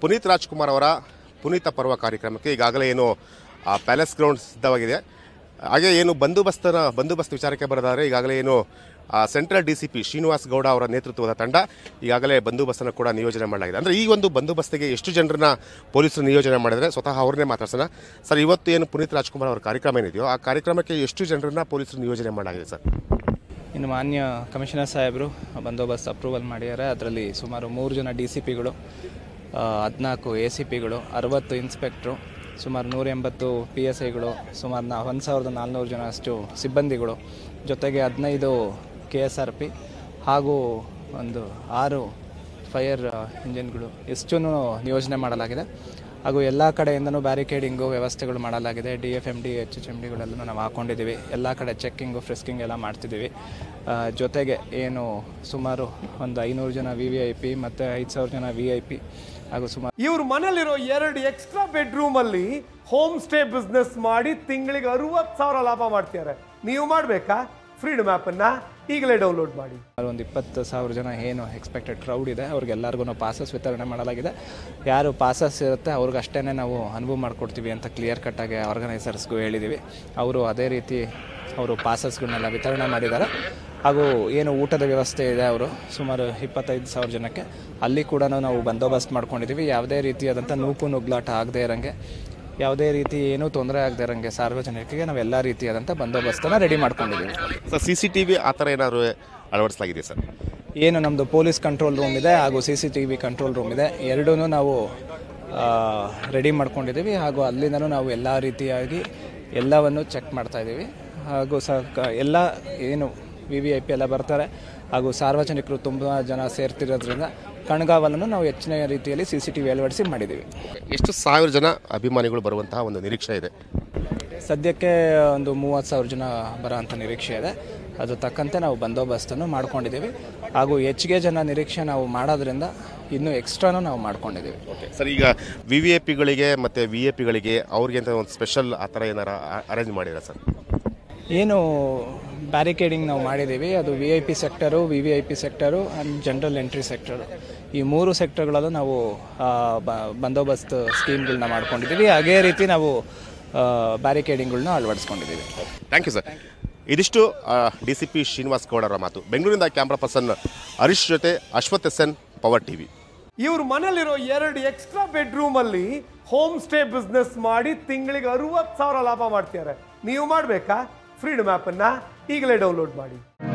ಪುನೀತ್ ರಾಜ್ಕುಮಾರ್ ಅವರ ಪುನೀತ ಪರ್ವ ಕಾರ್ಯಕ್ರಮಕ್ಕೆ ಈಗಾಗಲೇ ಏನು ಆ ಪ್ಯಾಲೇಸ್ ಗ್ರೌಂಡ್ ಸಿದ್ಧವಾಗಿದೆ ಹಾಗೆ ಏನು ಬಂದೋಬಸ್ತರ ಬಂದೋಬಸ್ತ್ ವಿಚಾರಕ್ಕೆ ಬರೋದಾದ್ರೆ ಈಗಾಗಲೇ ಏನು ಆ, central D C P Srinivas Gowda ಅವರ ನೇತೃತ್ವದ ತಂಡ ಈಗಾಗಲೇ ಬಂದೋಬಸ್ತನ್ನು ಕೂಡ ನಿಯೋಜನೆ ಮಾಡಲಾಗಿದೆ ಅಂದರೆ ಈ ಒಂದು ಬಂದೋಬಸ್ತಿಗೆ ಎಷ್ಟು ಜನರನ್ನ ಪೊಲೀಸರು ನಿಯೋಜನೆ ಮಾಡಿದರೆ ಸ್ವತಃ ಅವ್ರನ್ನೇ ಮಾತಾಡ್ಸೋಣ ಸರ್ ಇವತ್ತು ಏನು ಪುನೀತ್ ರಾಜ್ಕುಮಾರ್ ಅವರ ಕಾರ್ಯಕ್ರಮ ಏನಿದೆಯೋ ಆ ಕಾರ್ಯಕ್ರಮಕ್ಕೆ ಎಷ್ಟು ಜನರನ್ನ ಪೊಲೀಸರು ನಿಯೋಜನೆ ಮಾಡಲಾಗಿದೆ ಸರ್ ಇನ್ನು ಮಾನ್ಯ ಕಮಿಷನರ್ ಸಾಹೇಬರು ಬಂದೋಬಸ್ತ್ ಅಪ್ರೂವಲ್ ಮಾಡಿದ್ದಾರೆ ಅದರಲ್ಲಿ ಸುಮಾರು ಮೂರು ಜನ ಡಿ ಸಿ ಪಿಗಳು ಹದಿನಾಲ್ಕು ಎ ಸಿ ಪಿಗಳು ಅರವತ್ತು ಇನ್ಸ್ಪೆಕ್ಟ್ರು ಸುಮಾರು ನೂರ ಎಂಬತ್ತು ಪಿ ಎಸ್ ಐಗಳು ಸುಮಾರು ನಾ ಒಂದು ಸಾವಿರದ ನಾಲ್ನೂರು ಜನ ಅಷ್ಟು ಸಿಬ್ಬಂದಿಗಳು ಜೊತೆಗೆ ಹದಿನೈದು ಕೆ ಎಸ್ ಆರ್ ಪಿ ಹಾಗೂ ಒಂದು ಆರು ಫೈರ್ ಇಂಜಿನ್ಗಳು ಇಷ್ಟನ್ನು ನಿಯೋಜನೆ ಮಾಡಲಾಗಿದೆ ಹಾಗೂ ಎಲ್ಲ ಕಡೆಯಿಂದನೂ ಬ್ಯಾರಿಕೇಡಿಂಗು ವ್ಯವಸ್ಥೆಗಳು ಮಾಡಲಾಗಿದೆ D F M D H H M ಡಿಗಳೆಲ್ಲನೂ ನಾವು ಹಾಕೊಂಡಿದ್ದೀವಿ ಎಲ್ಲ ಕಡೆ ಚೆಕ್ಕಿಂಗು ಫ್ರಿಸ್ಕಿಂಗ್ ಎಲ್ಲ ಮಾಡ್ತಿದ್ದೀವಿ ಆ, ಜೊತೆಗೆ ಏನು ಸುಮಾರು ಒಂದು ಐನೂರು ಜನ ವಿ ವಿ ಐ ಪಿ ಮತ್ತು ಐದು ಸಾವಿರ ಜನ ವಿ ಐ ಪಿ ಹಾಗೂ ಸುಮಾರು ಇವ್ರ ಮನೇಲಿರೋ ಎರಡು ಎಕ್ಸ್ಟ್ರಾ ಬೆಡ್ರೂಮ್ ಅಲ್ಲಿ ಹೋಮ್ ಸ್ಟೇ ಬಿಸ್ನೆಸ್ ಮಾಡಿ ತಿಂಗಳಿಗೆ ಅರವತ್ತು ಸಾವಿರ ಲಾಭ ಮಾಡ್ತಿದ್ದಾರೆ ನೀವು ಮಾಡ್ಬೇಕಾ ಫ್ರೀಡಮ್ ಆಪ್ ಅನ್ನ ಈಗಲೇ ಡೌನ್ಲೋಡ್ ಮಾಡಿ ಒಂದು ಇಪ್ಪತ್ತು ಸಾವಿರ ಜನ ಏನು ಎಕ್ಸ್ಪೆಕ್ಟೆಡ್ ಕ್ರೌಡ್ ಇದೆ ಅವ್ರಿಗೆಲ್ಲರಿಗೂ ಪಾಸಸ್ ವಿತರಣೆ ಮಾಡಲಾಗಿದೆ ಯಾರು ಪಾಸಸ್ ಇರುತ್ತೆ ಅವ್ರಿಗೆ ಅಷ್ಟೇ ನಾವು ಅನುಭವ ಮಾಡಿಕೊಡ್ತೀವಿ ಅಂತ ಕ್ಲಿಯರ್ ಕಟ್ಟಾಗಿ ಆರ್ಗನೈಸರ್ಸ್ಗೂ ಹೇಳಿದ್ದೀವಿ ಅವರು ಅದೇ ರೀತಿ ಅವರು ಪಾಸಸ್ಗಳನ್ನೆಲ್ಲ ವಿತರಣೆ ಮಾಡಿದ್ದಾರೆ ಹಾಗೂ ಏನು ಊಟದ ವ್ಯವಸ್ಥೆ ಇದೆ ಅವರು ಸುಮಾರು ಇಪ್ಪತ್ತೈದು ಸಾವಿರ ಜನಕ್ಕೆ ಅಲ್ಲಿ ಕೂಡ ನಾವು ಬಂದೋಬಸ್ತ್ ಮಾಡ್ಕೊಂಡಿದ್ದೀವಿ ಯಾವುದೇ ರೀತಿಯಾದಂಥ ನೂಕು ನುಗ್ಲಾಟ ಆಗದೇ ಇರೋಂಗೆ ಯಾವುದೇ ರೀತಿ ಏನೂ ತೊಂದರೆ ಆಗದೇ ಇರೋಂಗೆ ಸಾರ್ವಜನಿಕರಿಗೆ ನಾವು ಎಲ್ಲ ರೀತಿಯಾದಂಥ ಬಂದೋಬಸ್ತನ್ನು ರೆಡಿ ಮಾಡ್ಕೊಂಡಿದ್ದೀವಿ sir C C T V ಆ ಥರ ಏನಾದ್ರು ಅಳವಡಿಸಲಾಗಿದೆ ಸರ್ ಏನು ನಮ್ಮದು ಪೊಲೀಸ್ ಕಂಟ್ರೋಲ್ ರೂಮ್ ಇದೆ ಹಾಗೂ C C T V control room ಇದೆ ಎರಡೂ ನಾವು ರೆಡಿ ಮಾಡ್ಕೊಂಡಿದ್ದೀವಿ ಹಾಗೂ ಅಲ್ಲಿಂದನೂ ನಾವು ಎಲ್ಲ ರೀತಿಯಾಗಿ ಎಲ್ಲವನ್ನು ಚೆಕ್ ಮಾಡ್ತಾ ಇದ್ದೀವಿ ಹಾಗೂ ಸ ಕ- ಎಲ್ಲ ಏನು ವಿ ವಿ ಐ ಪಿ ಎಲ್ಲ ಬರ್ತಾರೆ ಹಾಗೂ ಸಾರ್ವಜನಿಕರು ತುಂಬ ಜನ ಸೇರ್ತಿರೋದ್ರಿಂದ ಕಣ್ಗಾವಲನ್ನು ನಾವು ಹೆಚ್ಚಿನ ರೀತಿಯಲ್ಲಿ ಸಿ ಸಿ ಟಿ ವಿ ಅಳವಡಿಸಿ ಮಾಡಿದ್ದೀವಿ ಎಷ್ಟು ಸಾವಿರ ಜನ ಅಭಿಮಾನಿಗಳು ಬರುವಂತಹ ಒಂದು ನಿರೀಕ್ಷೆ ಇದೆ ಸದ್ಯಕ್ಕೆ ಒಂದು ಮೂವತ್ತು ಸಾವಿರ ಜನ ಬರೋ ಅಂಥ ನಿರೀಕ್ಷೆ ಇದೆ ಅದು ತಕ್ಕಂತೆ ನಾವು ಬಂದೋಬಸ್ತನ್ನು ಮಾಡ್ಕೊಂಡಿದ್ದೀವಿ ಹಾಗೂ ಹೆಚ್ಚಿಗೆ ಜನ ನಿರೀಕ್ಷೆ ನಾವು ಮಾಡೋದ್ರಿಂದ ಇನ್ನೂ ಎಕ್ಸ್ಟ್ರಾನು ನಾವು ಮಾಡ್ಕೊಂಡಿದ್ದೀವಿ ಸರ್ ಈಗ ವಿ ವಿ ಐ ಪಿಗಳಿಗೆ ಮತ್ತು ವಿ ಎ ಪಿಗಳಿಗೆ ಅವ್ರಿಗೆ ಅಂತ ಒಂದು ಸ್ಪೆಷಲ್ ಆ ಥರ ಏನಾರ ಅರೇಂಜ್ ಮಾಡಿರ ಸರ್ ಏನು ಬ್ಯಾರಿಕೇಡಿಂಗ್ ನಾವು ಮಾಡಿದ್ದೀವಿ ಅದು V I P sector V V I P sector and general entry sector ಈ ಮೂರು ಸೆಕ್ಟರ್ಗಳಲ್ಲೂ ನಾವು ಆ, ಬ- ಬಂದೋಬಸ್ತ್ ಸ್ಕೀಮ್ಗಳನ್ನ ಮಾಡ್ಕೊಂಡಿದ್ದೀವಿ ಅದೇ ರೀತಿ ನಾವು ಬ್ಯಾರಿಕೇಡಿಂಗ್ಗಳನ್ನ ಅಳವಡಿಸ್ಕೊಂಡಿದ್ದೀವಿ ಥ್ಯಾಂಕ್ ಯು ಸರ್ ಇದಿಷ್ಟು D C P Srinivas Gowda ಅವರ ಮಾತು ಬೆಂಗಳೂರಿಂದ ಕ್ಯಾಮ್ರಾ ಪರ್ಸನ್ ಹರೀಶ್ ಜೊತೆ Ashwath S N Power TV ಇವ್ರ ಮನೇಲಿರೋ ಎರಡು ಎಕ್ಸ್ಟ್ರಾ ಬೆಡ್ರೂಮ್ ಅಲ್ಲಿ ಹೋಮ್ ಸ್ಟೇ ಬಿಸ್ನೆಸ್ ಮಾಡಿ ತಿಂಗಳಿಗೆ ಅರವತ್ತು ಸಾವಿರ ಲಾಭ ಮಾಡ್ತಿದ್ದಾರೆ ನೀವು ಮಾಡ್ಬೇಕಾ ಫ್ರೀಡಮ್ ಆಪ್ ಅನ್ನ ಈಗಲೇ ಡೌನ್ಲೋಡ್ ಮಾಡಿ